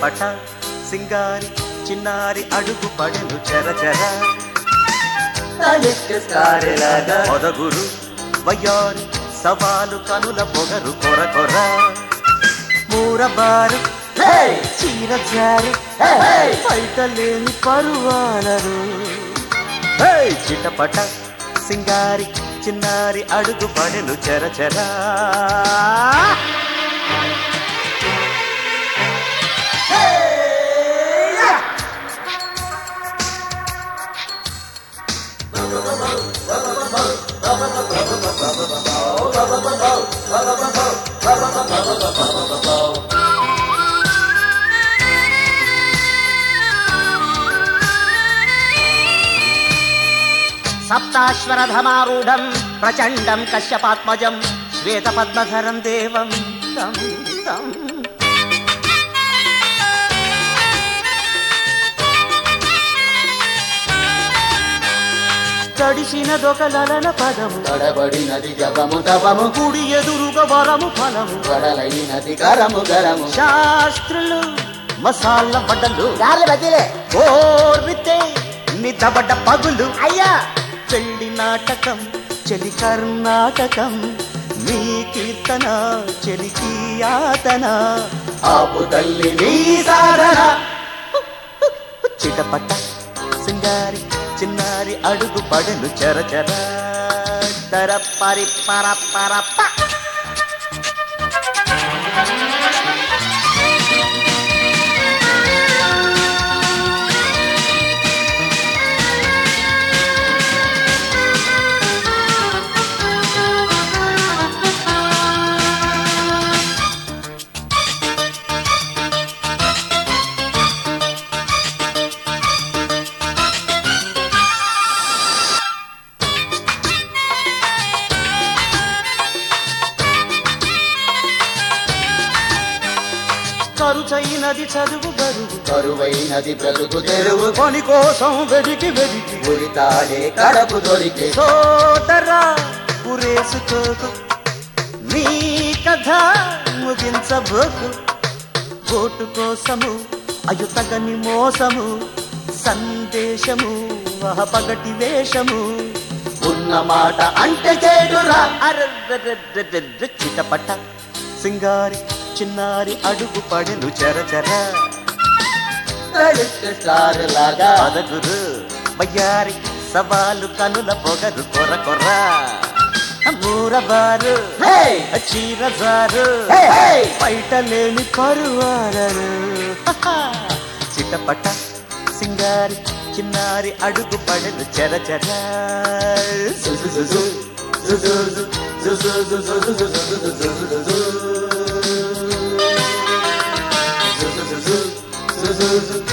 చిటపట సింగారి చిన్నారి అడుగు పడెను చరచర తలెక్కసారిలాగా మొదగురు వయ్యారు సవాలు కనుల పొగరు కొర కొర మూరబారు హే! చీర జారు హే, హే! బయట లేని పరువాలరు చిటపట సింగారి చిన్నారి అడుగు పడెను చరచరా సప్తాశ్వరధమారూఢం ప్రచండం కశ్యపాత్మజం శ్వేతపద్మధరం దేవం తం తం తడిసినదొకలన పదము తడబడినది జపము తపము కుడి ఎదురుగా వరము ఫలము వడలైనది కరము గరము శాస్త్రులు మసాలా బట్టలు గాలి బదిలే కోరితే నిదబడ్డ పగులు అయ్యా పెళ్లి నాటకం చెలి కర్ణాటకం మీ కీర్తన చెలికి యాతన ఆపు తల్లి నీ సాధన చిటపట సింగారి చిన్నారి అడుగు పడను చరచర తర పరి పర పర ప. కరుచైనది చదువు బరువు కరువైనది బ్రతుకు తెరువు పని కోసం వెదికి వెదికి ఉరితాడే కడపు దొరికే సోదరా ఉరేసుకోకు నీ కథ ముగించబోకు ఓటు కోసము అయుతగని మోసము సందేశము పగటి వేషము ఉన్న మాట అంటే చేడురా అర్రర్రర్రర్ర చిటపట సింగారి చిన్నారి అడుగు పడెను చరచర స్టార్ లాగా పదగురు బయ్యారి సవాలు కనుల పొగరు కొర కొర మూరబారు హే! చీరజారు హే, హే! బయట లేని పరువారరు చిటపట సింగారి చిన్నారి అడుగు పడెను చరచర సు సు సు సు. సు సు సు. సు సు సు సు సు సు సు సు సు సు సు సు సు. సు సు సు సు. సు సు సు.